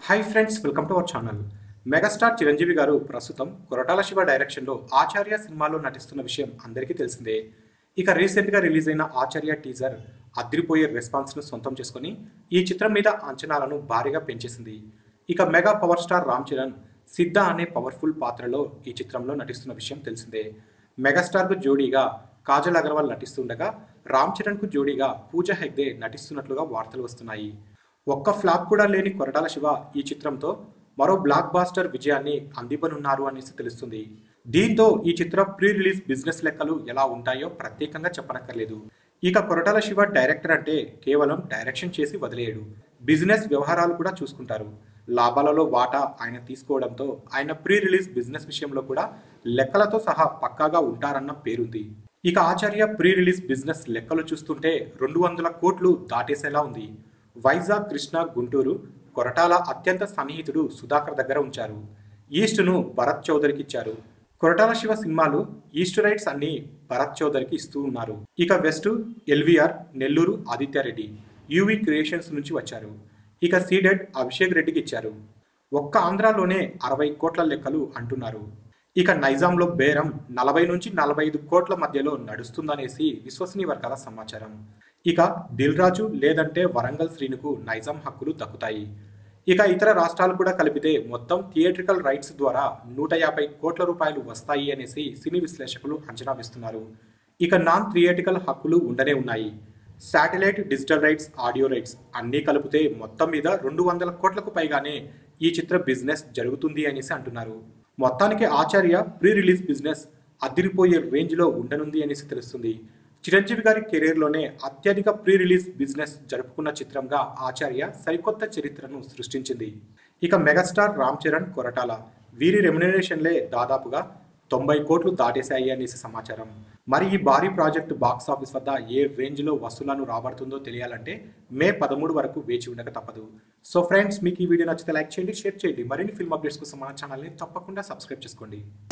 hi friends welcome to our channel megastar Chiranjeevi garu ప్రస్తుతం కొరటాల శివ డైరెక్షన్లో ఆచార్య సినిమాలో నటిస్తున్న విషయం అందరికీ తెలిసిందే ఇక రీసెంట్గా రిలీజ్ అయిన ఆచార్య టీజర్ అదిరిపోయే రెస్పాన్స్ను సొంతం చేసుకొని ఈ చిత్రం మీద అంచనాలను భారీగా పెంచేసింది ఇక mega power star Ram Charan Siddha అనే పవర్ఫుల్ పాత్రలో ఈ చిత్రంలో నటిస్తున్న విషయం తెలిసిందే మెగాస్టార్కు జోడీగా కాజల్ అగర్వాల్ నటిస్తుండగా రామ్ చరణ్కు జోడీగా పూజ హెగ్డే నటిస్తున్నట్లుగా వార్తలు వస్తున్నాయి ఒక్క ఫ్లాప్ కూడా లేని కొరటాల శివ ఈ చిత్రంతో మరో బ్లాక్ బాస్టర్ విజయాన్ని అందివ్వనున్నారు అనేసి తెలుస్తుంది దీంతో ఈ చిత్ర ప్రీ రిలీజ్ బిజినెస్ లెక్కలు ఎలా ఉంటాయో ప్రత్యేకంగా చెప్పనక్కర్లేదు ఇక కొరటాల శివ డైరెక్టర్ అంటే కేవలం డైరెక్షన్ చేసి వదిలేయడు బిజినెస్ వ్యవహారాలు కూడా చూసుకుంటారు లాభాలలో వాటా ఆయన తీసుకోవడంతో ఆయన ప్రీ రిలీజ్ బిజినెస్ విషయంలో కూడా లెక్కలతో సహా పక్కాగా ఉంటారన్న పేరుంది ఇక ఆచార్య ప్రీ రిలీజ్ బిజినెస్ లెక్కలు చూస్తుంటే రెండు వందల కోట్లు దాటేసేలా ఉంది వైజాగ్ కృష్ణ గుంటూరు కొరటాల అత్యంత సన్నిహితుడు సుధాకర్ దగ్గర ఉంచారు ఈస్ట్ను భరత్ చౌదరికి ఇచ్చారు కొరటాల శివ సినిమాలు ఈస్ట్ రైట్స్ అన్ని భరత్ చౌదరికి ఇస్తూ ఉన్నారు ఇక west LVR Nellore Aditya Reddy UV Creations నుంచి వచ్చారు ఇక సీడెడ్ అభిషేక్ రెడ్డికి ఇచ్చారు ఒక్క ఆంధ్రాలోనే అరవై కోట్ల లెక్కలు అంటున్నారు ఇక నైజాంలో బేరం నలభై నుంచి నలభై ఐదు కోట్ల మధ్యలో నడుస్తుందనేసి విశ్వసనీయ వర్గాల సమాచారం ఇక దిల్ రాజు లేదంటే వరంగల్ శ్రీనుకు నైజాం హక్కులు దక్కుతాయి ఇక ఇతర రాష్ట్రాలు కూడా కలిపితే మొత్తం థియేట్రికల్ రైట్స్ ద్వారా నూట యాభై కోట్ల రూపాయలు వస్తాయి అనేసి సినీ విశ్లేషకులు అంచనా వేస్తున్నారు ఇక నాన్ థియేటికల్ హక్కులు ఉండనే ఉన్నాయి satellite digital rights audio rights అన్నీ కలిపితే మొత్తం మీద రెండు వందల కోట్లకు పైగానే ఈ చిత్ర బిజినెస్ జరుగుతుంది అనేసి అంటున్నారు మొత్తానికి ఆచార్య ప్రీ రిలీజ్ బిజినెస్ అదిరిపోయే రేంజ్లో ఉండనుంది అనేసి తెలుస్తుంది చిరంజీవి గారి కెరీర్లోనే అత్యధిక ప్రీ రిలీజ్ బిజినెస్ జరుపుకున్న చిత్రంగా ఆచార్య సరికొత్త చరిత్రను సృష్టించింది ఇక మెగాస్టార్ రామ్ చరణ్ కొరటాల వీరి రెమ్యునరేషన్లే దాదాపుగా తొంభై కోట్లు దాటేశాయి అనేసి సమాచారం మరి ఈ భారీ ప్రాజెక్టు బాక్స్ ఆఫీస్ వద్ద ఏ రేంజ్లో వసూలను రాబడుతుందో తెలియాలంటే మే పదమూడు వరకు వేచి ఉండక తప్పదు సో ఫ్రెండ్స్ మీకు ఈ వీడియో నచ్చితే లైక్ చేయండి షేర్ చేయండి మరిన్ని ఫిల్మ్ అప్డేట్స్ కోసం మన ఛానల్ని తప్పకుండా సబ్స్క్రైబ్ చేసుకోండి